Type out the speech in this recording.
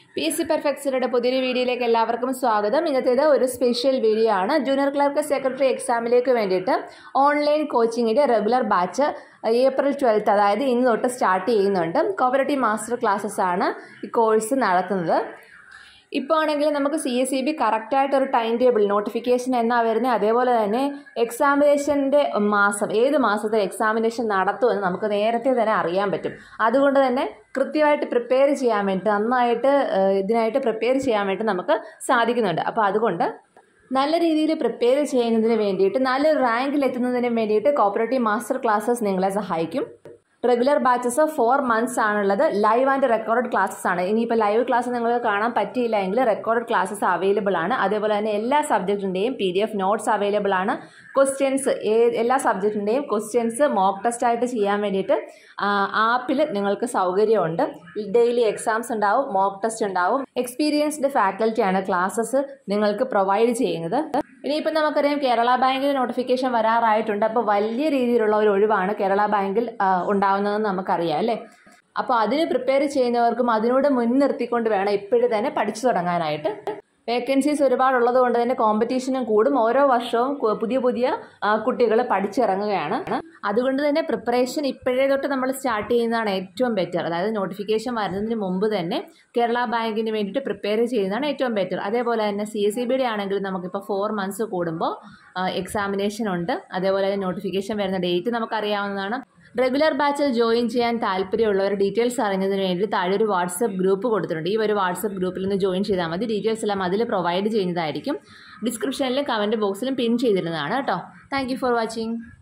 P S C പെർഫെക്സിലയുടെ പുതിയൊരു വീഡിയോയിലേക്ക് എല്ലാവർക്കും സ്വാഗതം ഇന്നത്തേത് ഒരു സ്പെഷ്യൽ വീഡിയോ ആണ് ജൂനിയർ ക്ലർക്ക് സെക്രട്ടറി എക്സാമിലേക്ക് വേണ്ടിയിട്ട് ഓൺലൈൻ കോച്ചിങ്ങിൻ്റെ റെഗുലർ ബാച്ച് ഏപ്രിൽ ട്വൽത്ത് അതായത് ഇന്ന് തൊട്ട് സ്റ്റാർട്ട് ചെയ്യുന്നുണ്ട് കോപ്പറേറ്റീവ് മാസ്റ്റർ ക്ലാസ്സസ് ആണ് ഈ കോഴ്സ് നടത്തുന്നത് ഇപ്പോൾ ആണെങ്കിൽ നമുക്ക് സി എസ് സി ബി കറക്റ്റായിട്ട് ഒരു ടൈം ടേബിൾ നോട്ടിഫിക്കേഷൻ എന്നാ വരുന്നത് അതേപോലെ തന്നെ എക്സാമിനേഷൻ്റെ മാസം ഏത് മാസത്തെ എക്സാമിനേഷൻ നടത്തുമെന്ന് നമുക്ക് നേരത്തെ തന്നെ അറിയാൻ പറ്റും അതുകൊണ്ട് തന്നെ കൃത്യമായിട്ട് പ്രിപ്പയർ ചെയ്യാൻ വേണ്ടി നന്നായിട്ട് ഏഹ്, ഇതിനായിട്ട് പ്രിപ്പയർ ചെയ്യാൻ വേണ്ടി നമുക്ക് സാധിക്കുന്നുണ്ട് അപ്പോൾ അതുകൊണ്ട് നല്ല രീതിയിൽ പ്രിപ്പയർ ചെയ്യുന്നതിന് വേണ്ടിയിട്ട് നല്ലൊരു റാങ്കിൽ എത്തുന്നതിന് വേണ്ടിയിട്ട് കോപ്പറേറ്റീവ് മാസ്റ്റർ ക്ലാസ്സസ് നിങ്ങളെ സഹായിക്കും റെഗുലർ ബാച്ചസ് ഫോർ മന്ത്സ് ആണുള്ളത് ലൈവ് ആൻഡ് റെക്കോർഡ് ക്ലാസ്സസ് ആണ് ഇനിയിപ്പോൾ ലൈവ് ക്ലാസ് നിങ്ങൾക്ക് കാണാൻ പറ്റിയില്ല എങ്കിൽ റെക്കോർഡ് ക്ലാസ്സസ് അവൈലബിൾ ആണ് അതേപോലെ തന്നെ എല്ലാ സബ്ജക്റ്റിൻ്റെയും P D F notes available ആണ് ക്വസ്റ്റ്യൻസ് എല്ലാ സബ്ജക്റ്റിൻ്റെയും ക്വസ്റ്റ്യൻസ് മോക്ക് ടെസ്റ്റ് ആയിട്ട് ചെയ്യാൻ വേണ്ടിയിട്ട് ആപ്പിൽ നിങ്ങൾക്ക് സൗകര്യമുണ്ട് ഡെയിലി എക്സാംസ് ഉണ്ടാവും മോക്ക് ടെസ്റ്റ് ഉണ്ടാവും എക്സ്പീരിയൻസ്ഡ് ഫാക്കൽറ്റിയാണ് ക്ലാസ്സസ് നിങ്ങൾക്ക് പ്രൊവൈഡ് ചെയ്യുന്നത് ഇനിയിപ്പോൾ നമുക്കറിയാം കേരള ബാങ്കിൽ നോട്ടിഫിക്കേഷൻ വരാറായിട്ടുണ്ട് അപ്പോൾ വലിയ രീതിയിലുള്ള ഒരു ഒഴിവാണ് കേരള ബാങ്കിൽ ആ, ഉണ്ടാവുന്നതെന്ന് നമുക്കറിയാം അല്ലേ അപ്പോൾ അതിന് പ്രിപ്പയർ ചെയ്യുന്നവർക്കും അതിനോട് മുൻനിർത്തിക്കൊണ്ട് വേണം ഇപ്പോഴും തന്നെ പഠിച്ചു തുടങ്ങാനായിട്ട് വേക്കൻസീസ് ഒരുപാടുള്ളത് കൊണ്ട് തന്നെ കോമ്പറ്റീഷനും കൂടും ഓരോ വർഷവും കു- പുതിയ പുതിയ കുട്ടികൾ പഠിച്ചിറങ്ങുകയാണ് അതുകൊണ്ട് തന്നെ പ്രിപ്പറേഷൻ ഇപ്പോഴേ തൊട്ട് നമ്മൾ സ്റ്റാർട്ട് ചെയ്യുന്നതാണ് ഏറ്റവും ബെറ്റർ അതായത് നോട്ടിഫിക്കേഷൻ വരുന്നതിന് മുമ്പ് തന്നെ കേരള ബാങ്കിന് വേണ്ടിയിട്ട് പ്രിപ്പയർ ചെയ്യുന്നതാണ് ഏറ്റവും ബെറ്റർ അതേപോലെ തന്നെ സി എസ് സി ബിയുടെ ആണെങ്കിൽ നമുക്കിപ്പോൾ ഫോർ മന്ത്സ് കൂടുമ്പോൾ എക്സാമിനേഷൻ ഉണ്ട് അതേപോലെ തന്നെ നോട്ടിഫിക്കേഷൻ വരുന്ന ഡേറ്റ് നമുക്കറിയാവുന്നതാണ് റെഗുലർ ബാച്ചിൽ ജോയിൻ ചെയ്യാൻ താല്പര്യമുള്ളവർ ഡീറ്റെയിൽസ് അറിഞ്ഞതിന് വേണ്ടി താഴെ ഒരു വാട്സപ്പ് ഗ്രൂപ്പ് കൊടുത്തിട്ടുണ്ട് ഈ ഒരു വാട്സപ്പ് ഗ്രൂപ്പിൽ നിന്ന് ജോയിൻ ചെയ്താൽ മതി ഡീറ്റെയിൽസ് എല്ലാം അതിൽ പ്രൊവൈഡ് ചെയ്യുന്നതായിരിക്കും ഡിസ്ക്രിപ്ഷനിലും കമൻറ്റ് ബോക്സിലും പിൻ ചെയ്തിരുന്നതാണ് കേട്ടോ താങ്ക് ഫോർ വാച്ചിങ്